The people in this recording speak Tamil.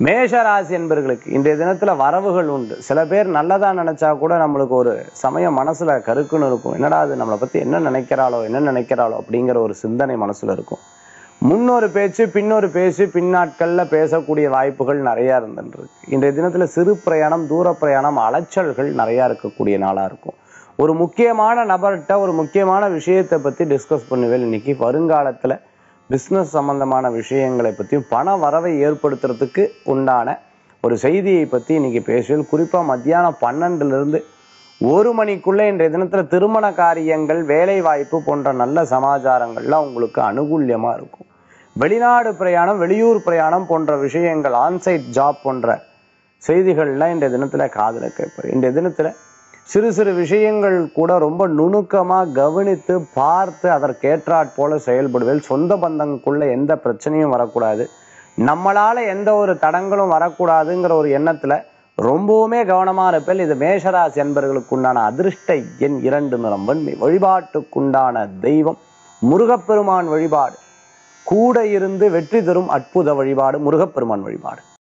மேஷராசி என்பர்களுக்கு இன்றைய தினத்துல வரவுகள் உண்டு சில பேர் நல்லதா நினைச்சா கூட நம்மளுக்கு ஒரு சமயம் மனசுல கருக்குன்னு இருக்கும் என்னடா அது நம்மளை பத்தி என்ன நினைக்கிறாளோ என்ன நினைக்கிறாளோ அப்படிங்கிற ஒரு சிந்தனை மனசுல இருக்கும் முன்னொரு பேச்சு பின்னொரு பேச்சு பின்னாட்கள்ல பேசக்கூடிய வாய்ப்புகள் நிறைய இருந்துருக்கு இன்றைய தினத்துல சிறு பிரயாணம் தூர பிரயாணம் அலைச்சல்கள் நிறைய இருக்கக்கூடிய நாளா இருக்கும் ஒரு முக்கியமான நபர்கிட்ட ஒரு முக்கியமான விஷயத்தை பத்தி டிஸ்கஸ் பண்ணுவேன் இன்னைக்கு வருங்காலத்துல பிஸ்னஸ் சம்பந்தமான விஷயங்களை பற்றியும் பண வரவை ஏற்படுத்துறதுக்கு உண்டான ஒரு செய்தியை பற்றி இன்னைக்கு பேசுவேன் குறிப்பாக மத்தியானம் பன்னெண்டுலேருந்து ஒரு மணிக்குள்ளே இன்றைய தினத்தில் திருமண காரியங்கள் வேலை வாய்ப்பு போன்ற நல்ல சமாச்சாரங்கள்லாம் உங்களுக்கு அனுகூல்யமாக இருக்கும் வெளிநாடு பிரயாணம் வெளியூர் பிரயாணம் போன்ற விஷயங்கள் ஆன்சைட் ஜாப் போன்ற செய்திகள்லாம் இன்றைய தினத்தில் காதில் கேட்பார் இன்றைய தினத்தில் சிறு சிறு விஷயங்கள் கூட ரொம்ப நுணுக்கமா கவனித்து பார்த்து அதற்கேற்றாற் போல செயல்படுவேன் சொந்த பந்தங்களுக்குள்ள எந்த பிரச்சனையும் வரக்கூடாது நம்மளால எந்த ஒரு தடங்களும் வரக்கூடாதுங்கிற ஒரு எண்ணத்துல ரொம்பவுமே கவனமா இருப்பேன் இது மேஷராசி என்பர்களுக்கு உண்டான அதிர்ஷ்ட எண் இரண்டு நிறம் வெண்மை வழிபாட்டுக்குண்டான தெய்வம் முருகப்பெருமான் வழிபாடு கூட இருந்து வெற்றி தரும் அற்புத வழிபாடு முருகப்பெருமான் வழிபாடு